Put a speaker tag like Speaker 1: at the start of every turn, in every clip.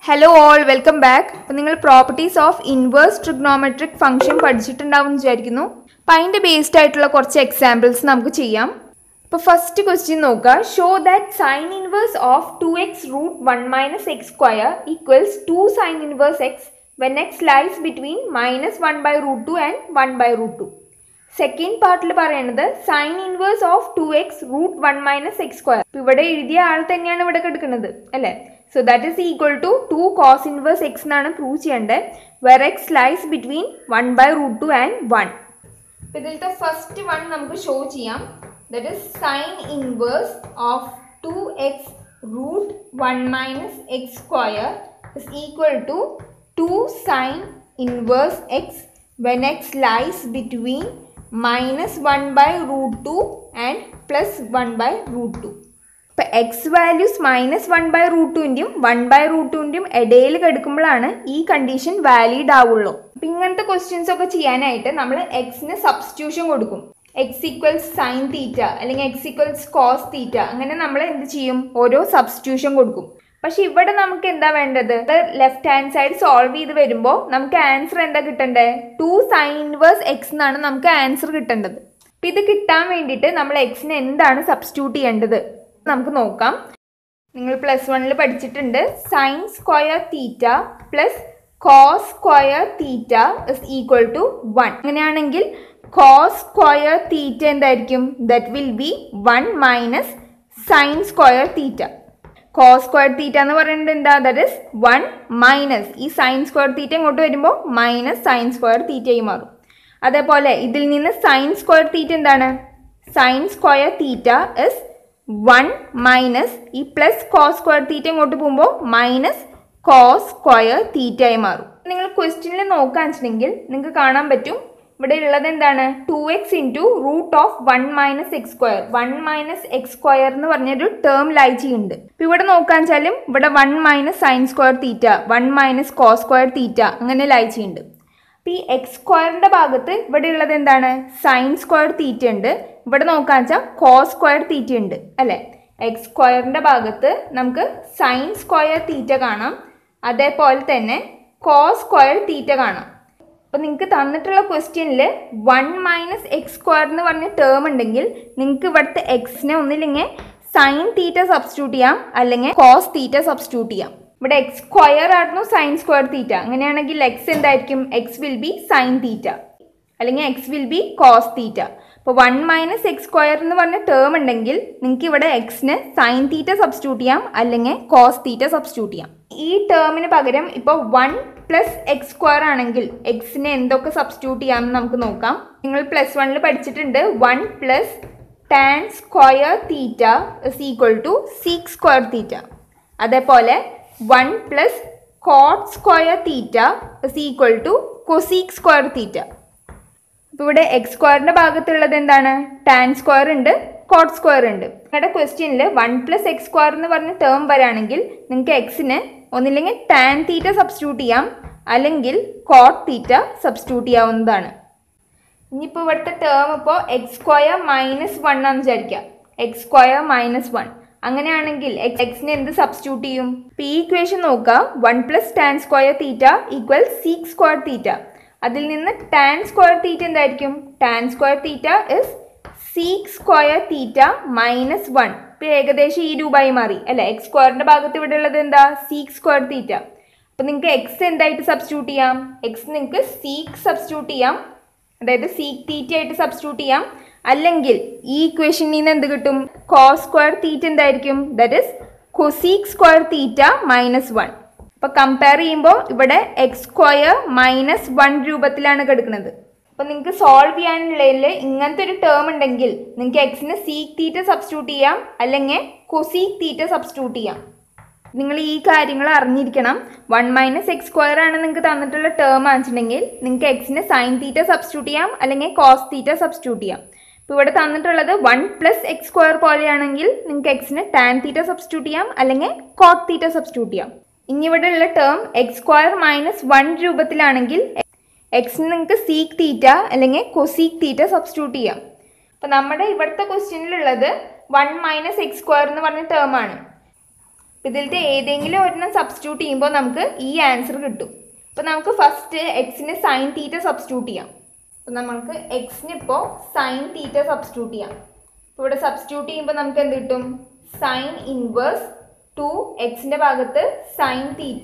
Speaker 1: hello all welcome back അപ്പോൾ നിങ്ങൾ properties of inverse trigonometric function പഠിച്ചിട്ടുണ്ടാവും എന്ന് വിചാരിക്കുന്നു അപ്പോൾ അതിൻ്റെ ബേസ്ഡ് ആയിട്ടുള്ള കുറച്ച് എക്സാമ്പിൾസ് നമുക്ക് ചെയ്യാം അപ്പോൾ ഫസ്റ്റ് ക്വസ്റ്റ്യൻ നോക്കുക show that sine inverse of two x root one minus x square equals two sine inverse x when x lies between minus one by root two and one by root two second പാർട്ടിൽ പറയുന്നത് sine inverse of two x root one minus x square ഇവിടെ എഴുതിയ ആൾ തന്നെയാണ് ഇവിടെ എടുക്കുന്നത് അല്ലേ so that is equal to two cos inverse x എന്നാണ് പ്രൂവ് ചെയ്യേണ്ടത് were x lies between one by root two and one ഇതിലത്തെ ഫസ്റ്റ് വൺ നമുക്ക് ഷോ ചെയ്യാം that is sine inverse of two x root one minus x square is equal to two sine inverse x when x lies between minus 1 by root 2 and plus 1 by root 2 ഇപ്പം x values minus one by root ടുവിൻ്റെയും one by root ടുവിൻ്റെയും ഇടയിൽ കിടക്കുമ്പോഴാണ് ഈ condition valid ആവുള്ളൂ അപ്പം ഇങ്ങനത്തെ questions ഒക്കെ ചെയ്യാനായിട്ട് നമ്മൾ എക്സിന് സബ്സ്റ്റിറ്റ്യൂഷൻ കൊടുക്കും എക്സ് ഈക്വൽസ് സൈൻ തീറ്റ അല്ലെങ്കിൽ എക്സ് ഈക്വൽസ് കോസ് തീറ്റ അങ്ങനെ നമ്മൾ എന്ത് ചെയ്യും ഓരോ സബ്സ്റ്റിറ്റ്യൂഷൻ കൊടുക്കും പക്ഷെ ഇവിടെ നമുക്ക് എന്താ വേണ്ടത് ലെഫ്റ്റ് ഹാൻഡ് സൈഡ് സോൾവ് ചെയ്ത് വരുമ്പോൾ നമുക്ക് ആൻസർ എന്താ കിട്ടണ്ടേ ടു സൈൻ ഇൻവേഴ്സ് എക്സ് എന്നാണ് നമുക്ക് ആൻസർ കിട്ടേണ്ടത് അപ്പം ഇത് കിട്ടാൻ വേണ്ടിയിട്ട് നമ്മൾ എക്സിന് എന്താണ് സബ്സ്റ്റിറ്റ്യൂട്ട് ചെയ്യേണ്ടത് നമുക്ക് നോക്കാം നിങ്ങൾ പ്ലസ് വണ്ണിൽ പഠിച്ചിട്ടുണ്ട് sine square theta plus cos square theta is equal to one അങ്ങനെയാണെങ്കിൽ കോസ് സ്ക്വയർ തീറ്റ എന്തായിരിക്കും that will be one minus sine square theta cos square theta എന്ന് പറയുന്നത് എന്താ ദറ്റ് ഇസ് വൺ മൈനസ് ഈ സൈൻ സ്ക്വയർ തീറ്റ ഇങ്ങോട്ട് വരുമ്പോൾ minus sine square തീറ്റയായി മാറും അതേപോലെ ഇതിൽ നിന്ന് സൈൻ സ്ക്വയർ തീറ്റ എന്താണ് sine square theta is one minus ഈ പ്ലസ് കോസ് സ്ക്വയർ തീറ്റ ഇങ്ങോട്ട് പോകുമ്പോൾ മൈനസ് കോസ് സ്ക്വയർ തീറ്റയായി മാറും നിങ്ങൾ ക്വസ്റ്റ്യനിൽ നോക്കുകയാണെന്ന് വെച്ചിട്ടുണ്ടെങ്കിൽ നിങ്ങൾക്ക് കാണാൻ പറ്റും ഇവിടെ ഉള്ളത് എന്താണ് two x into root of one minus x square one minus x square എന്ന് പറഞ്ഞൊരു ടേം ലൈ ചെയ്യുന്നുണ്ട് ഇപ്പം ഇവിടെ നോക്കാൻ വെച്ചാലും ഇവിടെ one minus sine square theta one minus cos square theta അങ്ങനെ ലൈ ചെയ്യുന്നുണ്ട് അപ്പം ഈ എക്സ് സ്ക്വയറിൻ്റെ ഭാഗത്ത് ഇവിടെ ഉള്ളത് എന്താണ് സൈൻ സ്ക്വയർ തീറ്റ ഉണ്ട് ഇവിടെ നോക്കാൻ വെച്ചാൽ കോസ് സ്ക്വയർ തീറ്റ ഉണ്ട് അല്ലേ എക്സ് സ്ക്വയറിൻ്റെ ഭാഗത്ത് നമുക്ക് സൈൻ സ്ക്വയർ തീറ്റ കാണാം അതേപോലെ തന്നെ കോസ് സ്ക്വയർ തീറ്റ കാണാം അപ്പോൾ നിങ്ങൾക്ക് തന്നിട്ടുള്ള ക്വസ്റ്റ്യനിൽ വൺ മൈനസ് എക്സ് സ്ക്വയർ എന്ന് പറഞ്ഞ ടേം ഉണ്ടെങ്കിൽ നിങ്ങൾക്ക് ഇവിടുത്തെ എക്സിനെ ഒന്നില്ലെങ്കിൽ സൈൻ തീറ്റ സബ്സ്റ്റിറ്റ്യൂട്ട് ചെയ്യാം അല്ലെങ്കിൽ കോസ് തീറ്റ സബ്സ്റ്റിറ്റ്യൂട്ട് ചെയ്യാം ഇവിടെ എക്സ് സ്ക്വയർ ആയിരുന്നു സൈൻ സ്ക്വയർ തീറ്റ അങ്ങനെയാണെങ്കിൽ എക്സ് എന്തായിരിക്കും x will be sine theta അല്ലെങ്കിൽ x will be cos theta അപ്പോൾ വൺ മൈനസ് എക്സ് സ്ക്വയർ എന്ന് പറഞ്ഞ ടേം ഉണ്ടെങ്കിൽ നിങ്ങൾക്ക് ഇവിടെ എക്സിന് സൈൻ തീറ്റ സബ്സ്റ്റിറ്റ്യൂട്ട് ചെയ്യാം അല്ലെങ്കിൽ കോസ് തീറ്റ സബ്സ്റ്റിറ്റ്യൂട്ട് ചെയ്യാം ഈ ടേമിന് പകരം ഇപ്പോൾ വൺ പ്ലസ് എക്സ് സ്ക്വയർ ആണെങ്കിൽ എക്സിന് എന്തൊക്കെ സബ്സ്റ്റിറ്റ്യൂട്ട് ചെയ്യാമെന്ന് നമുക്ക് നോക്കാം നിങ്ങൾ പ്ലസ് വണ്ണിൽ പഠിച്ചിട്ടുണ്ട് one plus tan square theta is equal to sec square theta അതേപോലെ one plus cot square theta is equal to cosec square theta അപ്പോൾ ഇവിടെ എക്സ് സ്ക്വയറിൻ്റെ ഭാഗത്തുള്ളത് എന്താണ് ടാൻ സ്ക്വയർ ഉണ്ട് കോട്ട് സ്ക്വയർ ഉണ്ട് നിങ്ങളുടെ ക്വസ്റ്റ്യനിൽ വൺ പ്ലസ് എക്സ് സ്ക്വയർ എന്ന് പറഞ്ഞ ടേം വരാണെങ്കിൽ നിങ്ങൾക്ക് എക്സിന് ഒന്നില്ലെങ്കിൽ ടാൻ തീറ്റ സബ്സ്റ്റിറ്റ്യൂട്ട് ചെയ്യാം അല്ലെങ്കിൽ കോട്ട് തീറ്റ സബ്സ്റ്റിറ്റ്യൂട്ട് ചെയ്യാവുന്നതാണ് ഇനിയിപ്പോൾ ഇവിടുത്തെ ടേം ഇപ്പോൾ എക്സ് സ്ക്വയർ മൈനസ് വൺ ആണെന്ന് വിചാരിക്കുക എക്സ് സ്ക്വയർ മൈനസ് വൺ അങ്ങനെയാണെങ്കിൽ എക്സ് എക്സിനെ എന്ത് സബ്സ്റ്റിറ്റ്യൂട്ട് ചെയ്യും ഇപ്പോൾ ഈ ഇക്വേഷൻ നോക്കുക one plus tan square theta equal sec square theta അതിൽ നിന്ന് ടാൻ സ്ക്വയർ തീറ്റ എന്തായിരിക്കും tan square theta is sec square theta minus one ഇപ്പോൾ ഏകദേശം ഈ രൂപമായി മാറി അല്ലേ എക്സ് സ്ക്വയറിൻ്റെ ഭാഗത്ത് ഇവിടെ ഉള്ളത് എന്താ സീക്സ് സ്ക്വയർ തീറ്റ അപ്പോൾ നിങ്ങൾക്ക് എക്സ് എന്തായിട്ട് സബ്സ്റ്റിറ്റ്യൂട്ട് ചെയ്യാം എക്സ് നിങ്ങൾക്ക് സീക്ക് സബ്സ്റ്റിറ്റ്യൂട്ട് ചെയ്യാം അതായത് സീക്ക് തീറ്റ ആയിട്ട് സബ്സ്റ്റിറ്റ്യൂട്ട് ചെയ്യാം അല്ലെങ്കിൽ ഈ ഇക്വേഷനിൽ നിന്ന് എന്ത് കിട്ടും കോസ് സ്ക്വയർ തീറ്റ എന്തായിരിക്കും that is cosec square theta minus one അപ്പോൾ കമ്പയർ ചെയ്യുമ്പോൾ ഇവിടെ എക്സ് സ്ക്വയർ മൈനസ് വൺ രൂപത്തിലാണ് കിടക്കുന്നത് അപ്പോൾ നിങ്ങൾക്ക് സോൾവ് ചെയ്യാനുള്ളതിൽ ഇങ്ങനത്തെ ഒരു ടേം ഉണ്ടെങ്കിൽ നിങ്ങൾക്ക് എക്സിന് സീക്ക് തീറ്റ സബ്സ്റ്റിറ്റ്യൂട്ട് ചെയ്യാം അല്ലെങ്കിൽ കൊസീക് തീറ്റ സബ്സ്റ്റിറ്റ്യൂട്ട് ചെയ്യാം നിങ്ങൾ ഈ കാര്യങ്ങൾ അറിഞ്ഞിരിക്കണം വൺ മൈനസ് എക്സ് സ്ക്വയർ ആണ് നിങ്ങൾക്ക് തന്നിട്ടുള്ള ടേം ആണെന്നുണ്ടെങ്കിൽ നിങ്ങൾക്ക് എക്സിന് സൈൻ തീറ്റ സബ്സ്റ്റിറ്റ്യൂട്ട് ചെയ്യാം അല്ലെങ്കിൽ കോസ് തീറ്റ സബ്സ്റ്റിറ്റ്യൂട്ട് ചെയ്യാം ഇപ്പോൾ ഇവിടെ തന്നിട്ടുള്ളത് വൺ പ്ലസ് എക്സ് സ്ക്വയർ പോലെയാണെങ്കിൽ നിങ്ങൾക്ക് എക്സിന് ടാൻ തീറ്റ സബ്സ്റ്റിറ്റ്യൂട്ട് ചെയ്യാം അല്ലെങ്കിൽ കോട്ട് തീറ്റ സബ്സ്റ്റിറ്റ്യൂട്ട് ചെയ്യാം ഇനി ഇവിടെ ഉള്ള term x square minus one രൂപത്തിലാണെങ്കിൽ എക്സിന് നിങ്ങൾക്ക് സീക്ക് തീറ്റ അല്ലെങ്കിൽ കൊസീക്ക് തീറ്റ സബ്സ്റ്റിറ്റ്യൂട്ട് ചെയ്യാം അപ്പോൾ നമ്മുടെ ഇവിടുത്തെ ക്വസ്റ്റ്യനിലുള്ളത് വൺ മൈനസ് എക്സ് സ്ക്വയർ എന്ന് പറഞ്ഞ ടേം ആണ് ഇതിലത്തെ ഏതെങ്കിലും ഒരെണ്ണം സബ്സ്റ്റിറ്റ്യൂട്ട് ചെയ്യുമ്പോൾ നമുക്ക് ഈ ആൻസർ കിട്ടും അപ്പോൾ നമുക്ക് ഫസ്റ്റ് എക്സിന് സൈൻ തീറ്റ സബ്സ്റ്റിറ്റ്യൂട്ട് ചെയ്യാം അപ്പോൾ നമുക്ക് എക്സിന് ഇപ്പോൾ സൈൻ തീറ്റ സബ്സ്റ്റിറ്റ്യൂട്ട് ചെയ്യാം അപ്പോൾ ഇവിടെ സബ്സ്റ്റിറ്റ്യൂട്ട് ചെയ്യുമ്പോൾ നമുക്ക് എന്ത് കിട്ടും സൈൻ ഇൻവേഴ്സ് ടു എക്സിൻ്റെ ഭാഗത്ത് sine theta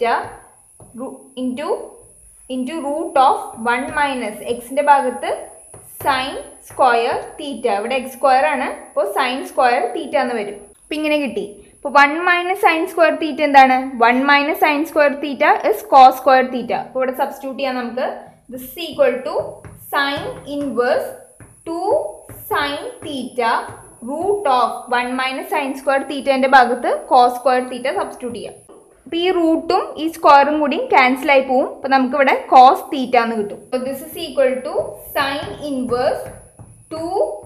Speaker 1: into into root of one minus എക്സിൻ്റെ ഭാഗത്ത് സൈൻ സ്ക്വയർ തീറ്റ ഇവിടെ എക്സ് സ്ക്വയർ ആണ് അപ്പോൾ സൈൻ സ്ക്വയർ തീറ്റ എന്ന് വരും അപ്പോൾ ഇങ്ങനെ കിട്ടി അപ്പോൾ one minus sine square theta എന്താണ് one minus sine square theta is cos square theta അപ്പോൾ ഇവിടെ സബ്സ്റ്റിറ്റ്യൂട്ട് ചെയ്യാം നമുക്ക് this equal to sine inverse two sine theta root of one minus sine square തീറ്റേൻ്റെ ഭാഗത്ത് കോസ് സ്ക്വയർ തീറ്റ substitute ചെയ്യാം അപ്പോൾ ഈ റൂട്ടും ഈ സ്ക്വയറും കൂടി ക്യാൻസൽ ആയി പോവും അപ്പോൾ നമുക്കിവിടെ കോസ് തീറ്റ എന്ന് കിട്ടും അപ്പോൾ this is equal to sine inverse two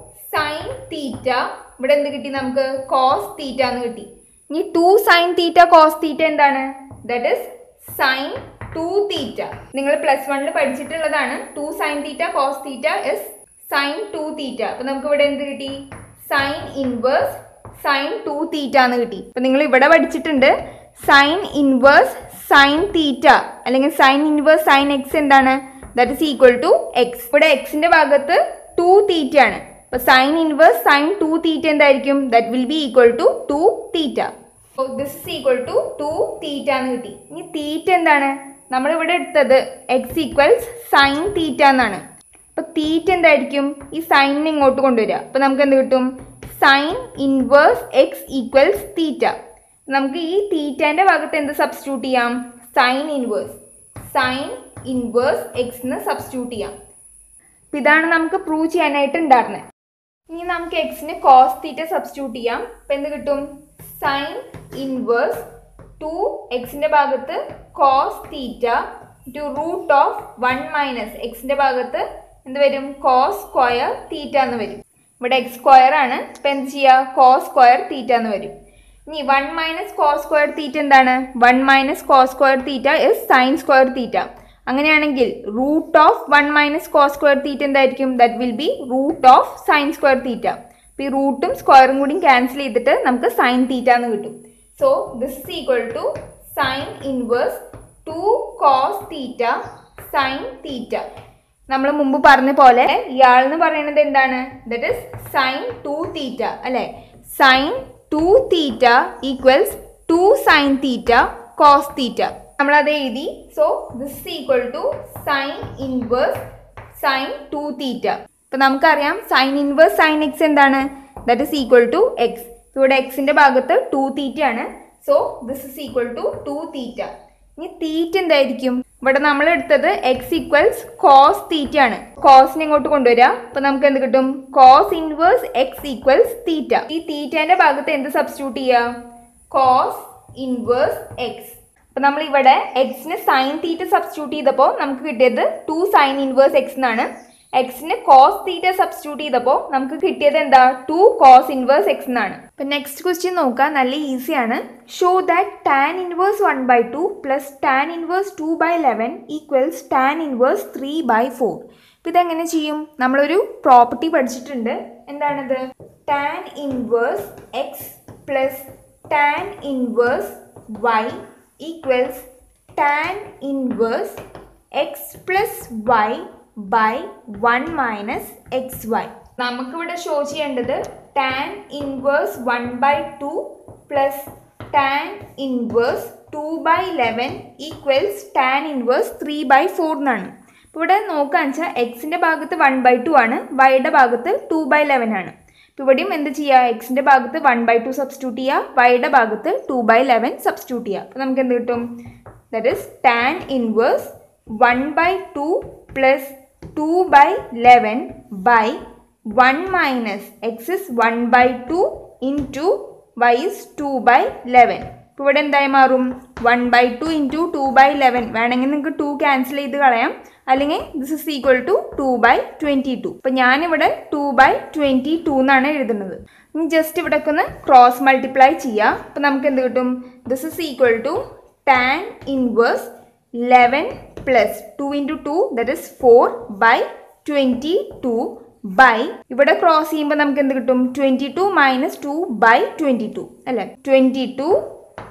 Speaker 1: sine theta ഇവിടെ എന്ത് കിട്ടി നമുക്ക് കോസ് തീറ്റ എന്ന് കിട്ടി ഇനി two sine theta cos theta എന്താണ് that is sine two theta നിങ്ങൾ പ്ലസ് വണ്ണിൽ പഠിച്ചിട്ടുള്ളതാണ് two sine theta cos theta is sine two theta അപ്പോൾ നമുക്ക് ഇവിടെ എന്ത് കിട്ടി sine inverse sine two theta എന്ന് കിട്ടി അപ്പോൾ നിങ്ങൾ ഇവിടെ പഠിച്ചിട്ടുണ്ട് സൈൻ ഇൻവേഴ്സ് സൈൻ തീറ്റ അല്ലെങ്കിൽ സൈൻ ഇൻവേഴ്സ് സൈൻ എക്സ് എന്താണ് that is equal to x ഇവിടെ എക്സിന്റെ ഭാഗത്ത് ടു തീറ്റ ആണ് അപ്പോൾ sine inverse sine two theta എന്തായിരിക്കും that will be equal to two theta this is equal to two theta എന്ന് കിട്ടി ഇനി തീറ്റ എന്താണ് നമ്മളിവിടെ എടുത്തത് എക്സ് ഈക്വൽസ് സൈൻ തീറ്റ എന്നാണ് അപ്പോൾ തീറ്റ എന്തായിരിക്കും ഈ സൈനിനെ ഇങ്ങോട്ട് കൊണ്ടുവരിക അപ്പോൾ നമുക്ക് എന്ത് കിട്ടും sine inverse x equals theta നമുക്ക് ഈ തീറ്റേൻ്റെ ഭാഗത്ത് എന്ത് സബ്സ്റ്റിറ്റ്യൂട്ട് ചെയ്യാം സൈൻ ഇൻവേഴ്സ് സൈൻ ഇൻവേഴ്സ് എക്സിന് സബ്സ്റ്റിറ്റ്യൂട്ട് ചെയ്യാം അപ്പം ഇതാണ് നമുക്ക് പ്രൂവ് ചെയ്യാനായിട്ട് ഉണ്ടായിരുന്നത് ഇനി നമുക്ക് എക്സിന് കോസ് തീറ്റ സബ്സ്റ്റിറ്റ്യൂട്ട് ചെയ്യാം അപ്പം എന്ത് കിട്ടും സൈൻ ഇൻവേഴ്സ് ടു എക്സിൻ്റെ ഭാഗത്ത് cos theta two root of one minus എക്സിൻ്റെ ഭാഗത്ത് എന്ത് വരും കോസ് സ്ക്വയർ തീറ്റ എന്ന് വരും ഇവിടെ എക്സ് സ്ക്വയർ ആണ് ഇപ്പം എന്ത് ചെയ്യുക കോസ് സ്ക്വയർ തീറ്റ എന്ന് വരും ഇനി one minus cos square theta എന്താണ് one minus cos square theta is sine square theta അങ്ങനെയാണെങ്കിൽ root of one minus cos square theta എന്തായിരിക്കും that will be root of sine square theta അപ്പോൾ ഈ റൂട്ടും സ്ക്വയറും കൂടി ക്യാൻസൽ ചെയ്തിട്ട് നമുക്ക് സൈൻ തീറ്റ എന്ന് കിട്ടും so this is equal to sine inverse two cos theta sine theta നമ്മൾ മുമ്പ് പറഞ്ഞ പോലെ ഇയാൾ എന്ന് പറയുന്നത് എന്താണ് that is sine two theta അല്ലെ sine two theta equals two sine theta cos theta നമ്മളത് എഴുതി so this equal to sine inverse sine two theta ഇപ്പം നമുക്കറിയാം സൈൻ ഇൻവേഴ്സ് സൈൻ എക്സ് എന്താണ് that is equal to x ഇവിടെ എക്സിന്റെ ഭാഗത്ത് two theta ആണ് so this is equal to two theta ഇനി തീറ്റ എന്തായിരിക്കും ഇവിടെ നമ്മൾ എടുത്തത് എക്സ് ഈക്വൽസ് കോസ് തീറ്റ ആണ് കോസിനെ ഇങ്ങോട്ട് കൊണ്ടുവരിക അപ്പൊ നമുക്ക് എന്ത് കിട്ടും cos inverse x equals theta ഈ തീറ്റേന്റെ ഭാഗത്ത് എന്ത് സബ്സ്റ്റിറ്റ്യൂട്ട് ചെയ്യുക കോസ് ഇൻവേഴ്സ് എക്സ് അപ്പൊ നമ്മൾ ഇവിടെ എക്സിന് സൈൻ തീറ്റ സബ്സ്റ്റിറ്റ്യൂട്ട് ചെയ്തപ്പോൾ നമുക്ക് കിട്ടിയത് ടു സൈൻ ഇൻവേഴ്സ് എക്സ് എന്നാണ് എക്സിന് കോസ് തീറ്റ സബ്സ്റ്റിറ്റ്യൂട്ട് ചെയ്തപ്പോൾ നമുക്ക് കിട്ടിയത് എന്താ ടു കോസ് ഇൻവേഴ്സ് എക്സ് എന്നാണ് ഇപ്പം നെക്സ്റ്റ് ക്വസ്റ്റ്യൻ നോക്കുക നല്ല ഈസിയാണ് show that tan inverse one by two plus tan inverse two by eleven equals tan inverse three by four അപ്പം ഇതെങ്ങനെ ചെയ്യും നമ്മളൊരു പ്രോപ്പർട്ടി പഠിച്ചിട്ടുണ്ട് എന്താണത് tan inverse x plus tan inverse y equals tan inverse x plus y by one minus x y നമുക്കിവിടെ show ചെയ്യേണ്ടത് tan inverse one by two plus tan inverse two by eleven equals tan inverse three by four എന്നാണ് അപ്പോൾ ഇവിടെ നോക്കുകയെന്ന് വെച്ചാൽ എക്സിൻ്റെ ഭാഗത്ത് one by two ആണ് വൈയുടെ ഭാഗത്ത് ടു ബൈ ലെവൻ ആണ് അപ്പോൾ ഇവിടെയും എന്ത് ചെയ്യുക എക്സിൻ്റെ ഭാഗത്ത് വൺ ബൈ ടു സബ്സ്റ്റിറ്റ്യൂട്ട് ചെയ്യുക വൈയുടെ ഭാഗത്ത് ടു ബൈ ലെവൻ സബ്സ്റ്റിറ്റ്യൂട്ട് ചെയ്യുക അപ്പോൾ നമുക്ക് എന്ത് കിട്ടും that is tan inverse one by two plus two by eleven by one minus x is one by two into y is two by eleven ഇപ്പോൾ ഇവിടെ എന്തായി മാറും one by two into two by eleven വേണമെങ്കിൽ നിങ്ങൾക്ക് two cancel ചെയ്ത് കളയാം അല്ലെങ്കിൽ this is equal to two by twenty two അപ്പം ഞാനിവിടെ ടു ബൈ ട്വൻറ്റി ടു എന്നാണ് എഴുതുന്നത് ഇനി ജസ്റ്റ് ഇവിടെ ഒന്ന് ക്രോസ് മൾട്ടിപ്ലൈ ചെയ്യാം അപ്പം നമുക്ക് എന്ത് കിട്ടും this is equal to tan inverse eleven plus two into two that is four by twenty two by ഇവിടെ ക്രോസ് ചെയ്യുമ്പോൾ നമുക്ക് എന്ത് കിട്ടും twenty two minus two by twenty two അല്ലേ twenty two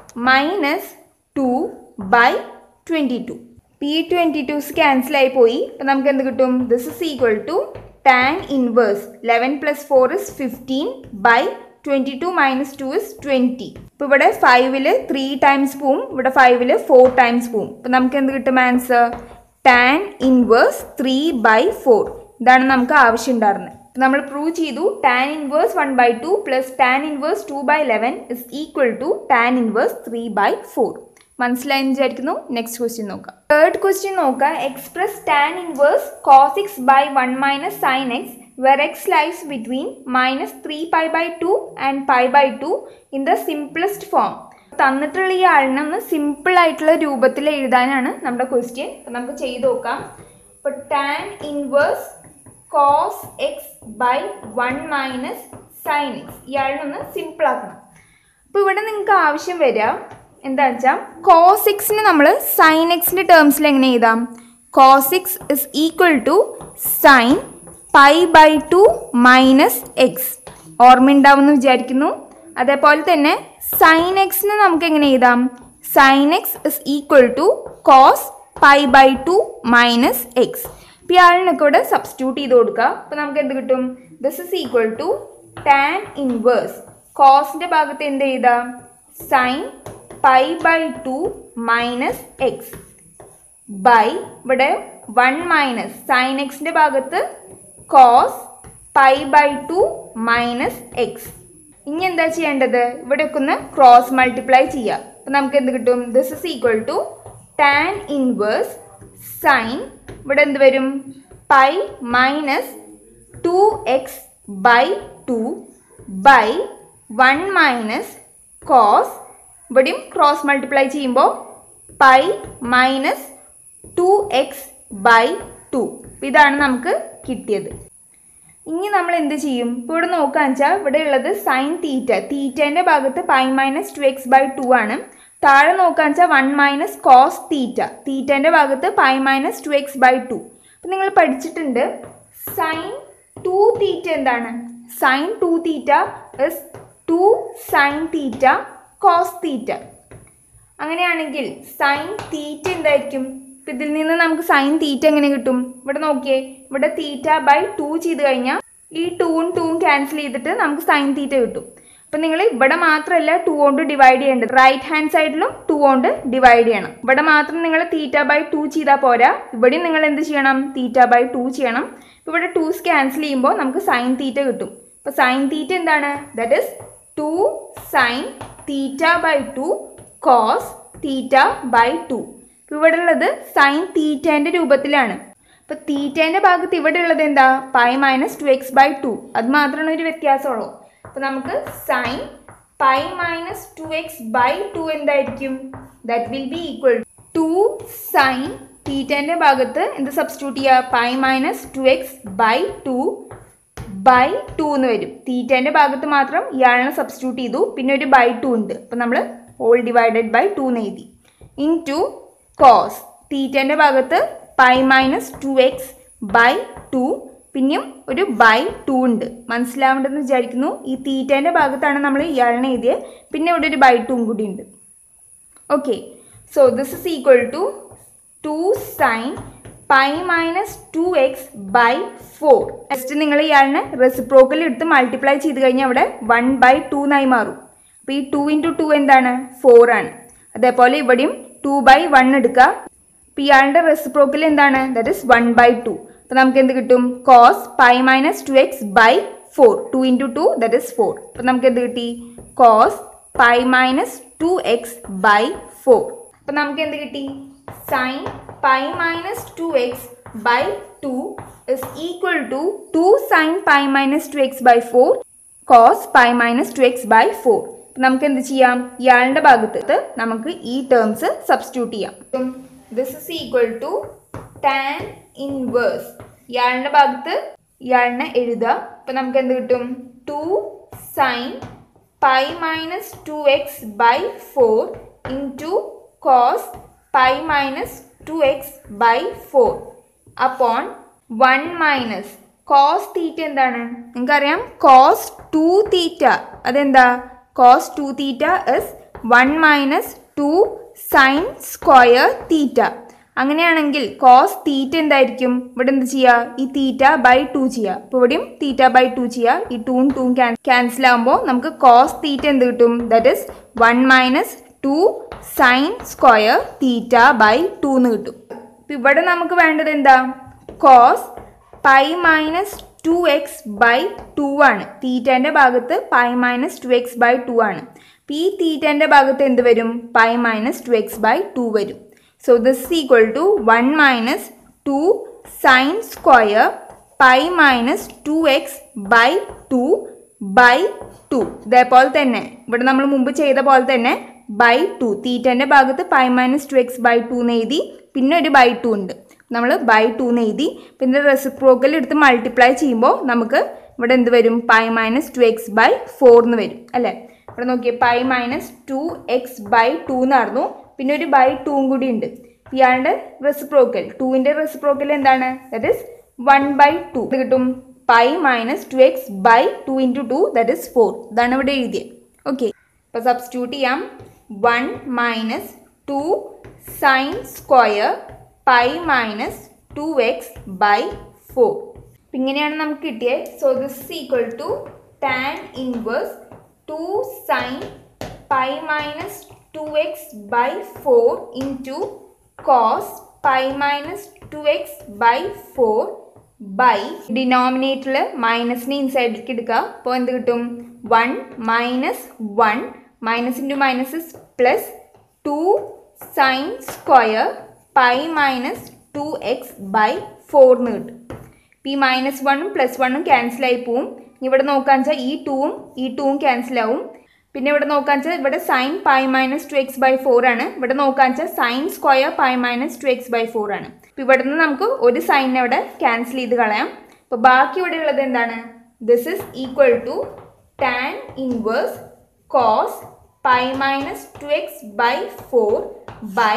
Speaker 1: minus two by twenty two P twenty twos cancel ആയി പോയി അപ്പം നമുക്ക് എന്ത് കിട്ടും this is equal to tan inverse eleven plus four is fifteen by twenty two minus two is twenty ഇപ്പോൾ ഇവിടെ ഫൈവില് three times പോവും ഇവിടെ ഫൈവില് ഫോർ ടൈംസ് പോവും അപ്പം നമുക്ക് എന്ത് കിട്ടും answer tan inverse three by four ഇതാണ് നമുക്ക് ആവശ്യം ഉണ്ടായിരുന്നത് നമ്മൾ പ്രൂവ് ചെയ്തു tan inverse one by two plus tan inverse two by eleven is equal to tan inverse three by four മനസ്സിലായെന്ന് വിചാരിക്കുന്നു നെക്സ്റ്റ് ക്വസ്റ്റ്യൻ നോക്കാം തേർഡ് ക്വസ്റ്റ്യൻ നോക്കാം express tan inverse cos x by one minus sine x where x lies between minus three pi by two and pi by two in the simplest form തന്നിട്ടുള്ള ഈ ആളിനെ ഒന്ന് simple ആയിട്ടുള്ള രൂപത്തിൽ എഴുതാനാണ് നമ്മുടെ ക്വസ്റ്റ്യൻ അപ്പം നമുക്ക് ചെയ്ത് നോക്കാം അപ്പോൾ tan inverse cos x by one minus sine x ഇയാളിനൊന്ന് സിമ്പിൾ ആക്കണം അപ്പോൾ ഇവിടെ നിങ്ങൾക്ക് ആവശ്യം വരിക എന്താ വെച്ചാൽ കോസ് എക്സിന് നമ്മൾ സൈൻ എക്സിൻ്റെ ടേംസിൽ എങ്ങനെ എഴുതാം cos x is equal to sine pi by two minus x ഓർമ്മയുണ്ടാവുമെന്ന് വിചാരിക്കുന്നു അതേപോലെ തന്നെ സൈൻ എക്സിന് നമുക്ക് എങ്ങനെ എഴുതാം sine x is equal to cos pi by two minus x ഇപ്പം ഇയാളിനൊക്കെ ഇവിടെ സബ്സ്റ്റിറ്റ്യൂട്ട് ചെയ്ത് കൊടുക്കുക അപ്പോൾ നമുക്ക് എന്ത് കിട്ടും this is equal to tan inverse കോസിൻ്റെ ഭാഗത്ത് എന്ത് എഴുതാം sine pi by two minus x by ഇവിടെ വൺ മൈനസ് സൈൻ എക്സിൻ്റെ ഭാഗത്ത് cos pi by two minus x ഇനി എന്താ ചെയ്യേണ്ടത് ഇവിടെയൊക്കെ ഒന്ന് ക്രോസ് മൾട്ടിപ്ലൈ ചെയ്യുക അപ്പം നമുക്ക് എന്ത് കിട്ടും this is equal to tan inverse sine ഇവിടെ എന്ത് വരും pi minus two x by two by one minus cos ഇവിടെയും ക്രോസ് മൾട്ടിപ്ലൈ ചെയ്യുമ്പോൾ pi minus two x by two ഇതാണ് നമുക്ക് കിട്ടിയത് ഇനി നമ്മൾ എന്ത് ചെയ്യും ഇപ്പോൾ ഇവിടെ നോക്കാന്ന് വെച്ചാൽ ഇവിടെ ഉള്ളത് സൈൻ തീറ്റ തീറ്റേൻ്റെ ഭാഗത്ത് pi minus two x by two ആണ് താഴെ നോക്കാന്ന് വെച്ചാൽ വൺ മൈനസ് കോസ് തീറ്റ തീറ്റേൻ്റെ ഭാഗത്ത് pi minus two x by two അപ്പം നിങ്ങൾ പഠിച്ചിട്ടുണ്ട് സൈൻ ടു തീറ്റ എന്താണ് sine two theta is two sine theta cos theta അങ്ങനെയാണെങ്കിൽ സൈൻ തീറ്റ എന്തായിരിക്കും ഇപ്പം ഇതിൽ നിന്ന് നമുക്ക് സൈൻ തീറ്റ എങ്ങനെ കിട്ടും ഇവിടെ നോക്കിയേ ഇവിടെ തീറ്റ ബൈ ടു ചെയ്ത് കഴിഞ്ഞാൽ ഈ ടൂവും ടൂവും ക്യാൻസൽ ചെയ്തിട്ട് നമുക്ക് സൈൻ തീറ്റ കിട്ടും അപ്പം നിങ്ങൾ ഇവിടെ മാത്രമല്ല ടു കൊണ്ട് ഡിവൈഡ് ചെയ്യേണ്ടത് റൈറ്റ് ഹാൻഡ് സൈഡിലും ടു കൊണ്ട് ഡിവൈഡ് ചെയ്യണം ഇവിടെ മാത്രം നിങ്ങൾ തീറ്റ ബൈ ടു ചെയ്താൽ പോരാ ഇവിടെയും നിങ്ങൾ എന്ത് ചെയ്യണം തീറ്റ ബൈ ടു ചെയ്യണം ഇവിടെ ടൂസ് ക്യാൻസൽ ചെയ്യുമ്പോൾ നമുക്ക് സൈൻ തീറ്റ കിട്ടും അപ്പോൾ സൈൻ തീറ്റ എന്താണ് that is two sine theta by two cos theta by two ഇവിടെ ഉള്ളത് സൈൻ തീറ്റേൻ്റെ രൂപത്തിലാണ് അപ്പോൾ തീറ്റേൻ്റെ ഭാഗത്ത് ഇവിടെ ഉള്ളത് എന്താ pi minus two x by two അത് മാത്രമാണ് ഒരു വ്യത്യാസമുള്ളൂ അപ്പോൾ നമുക്ക് sine pi minus two x by two എന്തായിരിക്കും that will be equal to sine തീറ്റേൻ്റെ ഭാഗത്ത് എന്ത് സബ്സ്റ്റിറ്റ്യൂട്ട് ചെയ്യുക pi minus two x by two by two എന്ന് വരും തീറ്റേൻ്റെ ഭാഗത്ത് മാത്രം ഇയാളിനെ സബ്സ്റ്റിറ്റ്യൂട്ട് ചെയ്തു പിന്നെ ഒരു ബൈ ടു ഉണ്ട് അപ്പം നമ്മൾ ഹോൾ ഡിവൈഡഡ് ബൈ ടു എന്ന് എഴുതി ഇൻ ടു കോസ് തീറ്റേൻ്റെ ഭാഗത്ത് pi minus two x by two പിന്നെയും ഒരു ബൈ ടു ഉണ്ട് മനസ്സിലാവേണ്ടെന്ന് വിചാരിക്കുന്നു ഈ തീറ്റേൻ്റെ ഭാഗത്താണ് നമ്മൾ ഇയാളിനെ എഴുതിയത് പിന്നെ ഇവിടെ ഒരു ബൈ ടൂവും കൂടി ഉണ്ട് okay so this is equal to two sine pi minus two x by four next നിങ്ങൾ ഇയാളിനെ റെസിപ്രോക്കൽ എടുത്ത് മൾട്ടിപ്ലൈ ചെയ്ത് കഴിഞ്ഞാൽ അവിടെ വൺ ബൈ ടു എന്നായി മാറും അപ്പോൾ ഈ ടു ഇൻറ്റു ടു എന്താണ് ഫോർ ആണ് അതേപോലെ ഇവിടെയും ടു ബൈ വൺ എടുക്കുക അപ്പോൾ ഇയാളുടെ റെസിപ്രോക്കൽ എന്താണ് that is one by two അപ്പോൾ നമുക്ക് എന്ത് കിട്ടും cos pi minus two x by four two into two that is four അപ്പോൾ നമുക്ക് എന്ത് കിട്ടി cos pi minus two x by four അപ്പോൾ നമുക്ക് എന്ത് കിട്ടി sine pi minus two x by two is equal to two sine pi minus two x by four cos pi minus two x by four നമുക്ക് എന്ത് ചെയ്യാം ഇയാളുടെ ഭാഗത്ത് നമുക്ക് ഈ ടേംസ് സബ്സ്റ്റിറ്റ്യൂട്ട് ചെയ്യാം this is equal to tan inverse ഇയാളുടെ ഭാഗത്ത് ഇയാളിനെ എഴുതുക അപ്പം നമുക്ക് എന്ത് കിട്ടും two sine pi minus two x by four into cos pi minus two x by four upon one minus cos theta എന്താണ് നിങ്ങൾക്കറിയാം കോസ് ടു തീറ്റ അതെന്താ cos two theta is one minus two sine square theta അങ്ങനെയാണെങ്കിൽ cos തീറ്റ എന്തായിരിക്കും ഇവിടെ എന്ത് ചെയ്യുക ഈ തീറ്റ by to ചെയ്യുക അപ്പോൾ ഇവിടെയും തീറ്റ ബൈ ടു ചെയ്യുക ഈ ടൂവും ടൂവും ക്യാൻസൽ ആകുമ്പോൾ നമുക്ക് കോസ് തീറ്റ എന്ത് കിട്ടും that is one minus two sine square theta by two എന്ന് കിട്ടും അപ്പം ഇവിടെ നമുക്ക് വേണ്ടത് എന്താ cos pi minus two x by two ആണ് തീറ്റേൻ്റെ ഭാഗത്ത് pi minus two x by two ആണ് അപ്പം ഈ തീറ്റേൻ്റെ ഭാഗത്ത് എന്ത് വരും pi minus two x by two വരും so this is equal to 1 minus 2 sin square pi minus 2x by 2 by 2 ഇതേപോലെ തന്നെ ഇവിടെ നമ്മൾ മുമ്പ് ചെയ്ത പോലെ തന്നെ ബൈ ടു തീറ്റൻ്റെ ഭാഗത്ത് pi minus two x by two എന്ന് എഴുതി പിന്നെ ഒരു ബൈ ടു ഉണ്ട് നമ്മൾ ബൈ ടു എന്ന് എഴുതി പിന്നെ റെസിപ്രോക്കൽ എടുത്ത് മൾട്ടിപ്ലൈ ചെയ്യുമ്പോൾ നമുക്ക് ഇവിടെ എന്ത് വരും pi minus two x by four എന്ന് വരും അല്ലേ ഇവിടെ നോക്കിയേ pi minus two x by two എന്നായിരുന്നു പിന്നെ ഒരു ബൈ ടൂവും കൂടി ഉണ്ട് ഇയാളുടെ റെസിപ്രോക്കൽ ടൂവിൻ്റെ റെസിപ്രോക്കൽ എന്താണ് that is one by two ഇത് കിട്ടും pi minus two x by two into two that is four ഇതാണ് ഇവിടെ എഴുതിയത് ഓക്കെ അപ്പോൾ സബ്സ്റ്റിറ്റ്യൂട്ട് ചെയ്യാം one minus two sine square pi minus two x by four അപ്പം ഇങ്ങനെയാണ് നമുക്ക് കിട്ടിയത് so this equal to tan inverse two sine pi minus two x by four into cos pi minus two x by four by ഡിനോമിനേറ്ററിൽ മൈനസിനെ ഇൻസൈഡിലേക്ക് എടുക്കുക അപ്പോൾ എന്ത് കിട്ടും one minus one minus into minus plus two sine square pi minus two x by four എന്ന് കിട്ടും ഈ മൈനസ് വണ്ണും പ്ലസ് വണ്ണും ക്യാൻസൽ ആയി പോവും ഇവിടെ നോക്കാന്ന് വെച്ചാൽ ഈ ടൂവും ഈ ടൂവും ക്യാൻസൽ ആവും പിന്നെ ഇവിടെ നോക്കാന്ന് വെച്ചാൽ ഇവിടെ sine pi minus two x by four ആണ് ഇവിടെ നോക്കാന്ന് വെച്ചാൽ sine square pi minus two x by four ആണ് അപ്പോൾ ഇവിടെ നിന്ന് നമുക്ക് ഒരു സൈൻ ഇവിടെ ക്യാൻസൽ ചെയ്ത് കളയാം അപ്പോൾ ബാക്കി ഇവിടെ ഉള്ളത് എന്താണ് this is equal to tan inverse cos pi minus two x by four by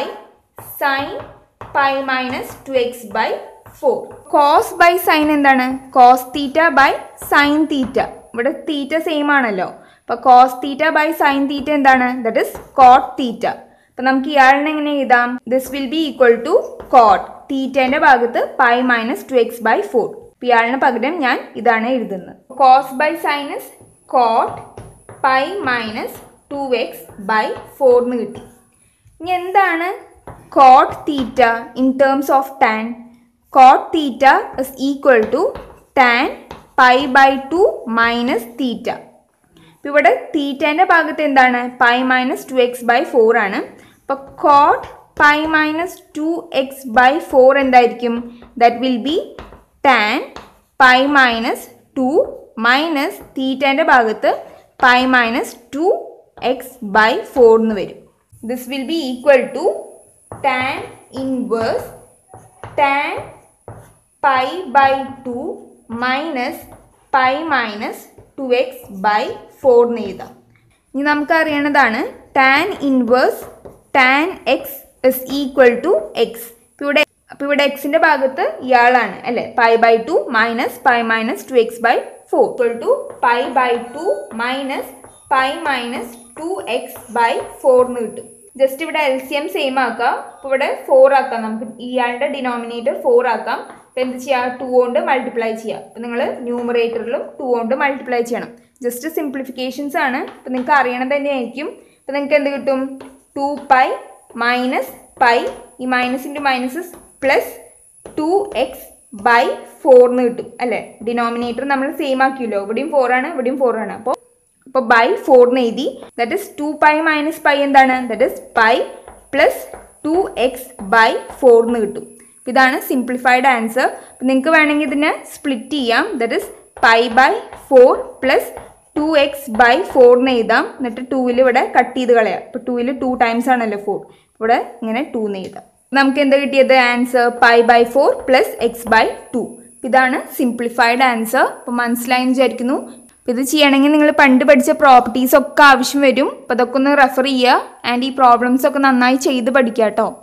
Speaker 1: sine pi minus two x by four cos by sine എന്താണ് cos theta by sine theta ഇവിടെ തീറ്റ സെയിം ആണല്ലോ അപ്പോൾ cos theta by sine theta എന്താണ് that is coat തീറ്റ അപ്പം നമുക്ക് ഇയാളിനെ എങ്ങനെ എഴുതാം this will be equal to cot തീറ്റേൻ്റെ ഭാഗത്ത് pi minus two x by four അപ്പം ഇയാളിന് പകരം ഞാൻ ഇതാണ് എഴുതുന്നത് cos by sines cot pi minus two x by four എന്ന് കിട്ടി ഇനി എന്താണ് cot theta in terms of tan cot theta is equal to tan pi by two minus theta ഇപ്പം ഇവിടെ തീറ്റേൻ്റെ ഭാഗത്ത് എന്താണ് pi minus two x by four ആണ് അപ്പോൾ cot pi minus two x by four എന്തായിരിക്കും that will be tan pi minus two minus തീറ്റേൻ്റെ ഭാഗത്ത് pi minus two x by four എന്ന് വരും this will be equal to tan inverse tan pi by two minus pi minus two x by four എന്ന് എഴുതാം ഇനി നമുക്ക് അറിയണതാണ് tan inverse tan x is equal to x ഇപ്പോൾ ഇവിടെ അപ്പോൾ ഇവിടെ എക്സിൻ്റെ ഭാഗത്ത് ഇയാളാണ് അല്ലേ pi by two minus pi minus two x by four equal to pi by two minus pi minus two x by four എന്ന് കിട്ടും ജസ്റ്റ് ഇവിടെ എൽ സി എം സെയിം ആക്കാം അപ്പോൾ ഇവിടെ ഫോർ ആക്കാം നമുക്ക് ഇയാളുടെ ഡിനോമിനേറ്റർ ഫോർ ആക്കാം അപ്പോൾ എന്ത് ചെയ്യുക ടു കൊണ്ട് മൾട്ടിപ്ലൈ ചെയ്യുക അപ്പോൾ നിങ്ങൾ ന്യൂമറേറ്ററിലും ടു കൊണ്ട് മൾട്ടിപ്ലൈ ചെയ്യണം ജസ്റ്റ് സിംപ്ലിഫിക്കേഷൻസ് ആണ് അപ്പോൾ നിങ്ങൾക്ക് അറിയണത് തന്നെയായിരിക്കും അപ്പോൾ നിങ്ങൾക്ക് എന്ത് കിട്ടും ടു പൈ മൈനസ് പൈ ഈ minus into minus plus two x by four എന്ന് കിട്ടും അല്ലേ ഡിനോമിനേറ്റർ നമ്മൾ സെയിം ആക്കിയല്ലോ ഇവിടെയും ഫോർ ആണ് ഇവിടെയും ഫോർ ആണ് അപ്പോൾ അപ്പോൾ ബൈ ഫോർ എന്ന് എഴുതി that is two pi minus pi എന്താണ് that is pi plus two x by four എന്ന് കിട്ടും അപ്പോൾ ഇതാണ് സിംപ്ലിഫൈഡ് ആൻസർ അപ്പോൾ നിങ്ങൾക്ക് വേണമെങ്കിൽ ഇതിനെ സ്പ്ലിറ്റ് ചെയ്യാം that is pi by four plus two x by four എന്ന് എഴുതാം എന്നിട്ട് ടൂവിൽ ഇവിടെ കട്ട് ചെയ്ത് കളയാം ഇപ്പോൾ ടൂവിൽ ടു ടൈംസ് ആണല്ലോ ഫോർ ഇവിടെ ഇങ്ങനെ ടു എന്ന് എഴുതാം നമുക്ക് എന്താ കിട്ടിയത് answer pi by four plus x by two ഇതാണ് സിംപ്ലിഫൈഡ് ആൻസർ അപ്പോൾ മനസ്സിലായെന്ന് വിചാരിക്കുന്നു അപ്പോൾ ഇത് ചെയ്യണമെങ്കിൽ നിങ്ങൾ പണ്ട് പഠിച്ച പ്രോപ്പർട്ടീസ് ഒക്കെ ആവശ്യം വരും അപ്പോൾ അതൊക്കെ ഒന്ന് റെഫർ ചെയ്യുക ആൻഡ് ഈ പ്രോബ്ലംസ് ഒക്കെ നന്നായി ചെയ്ത് പഠിക്കുക കേട്ടോ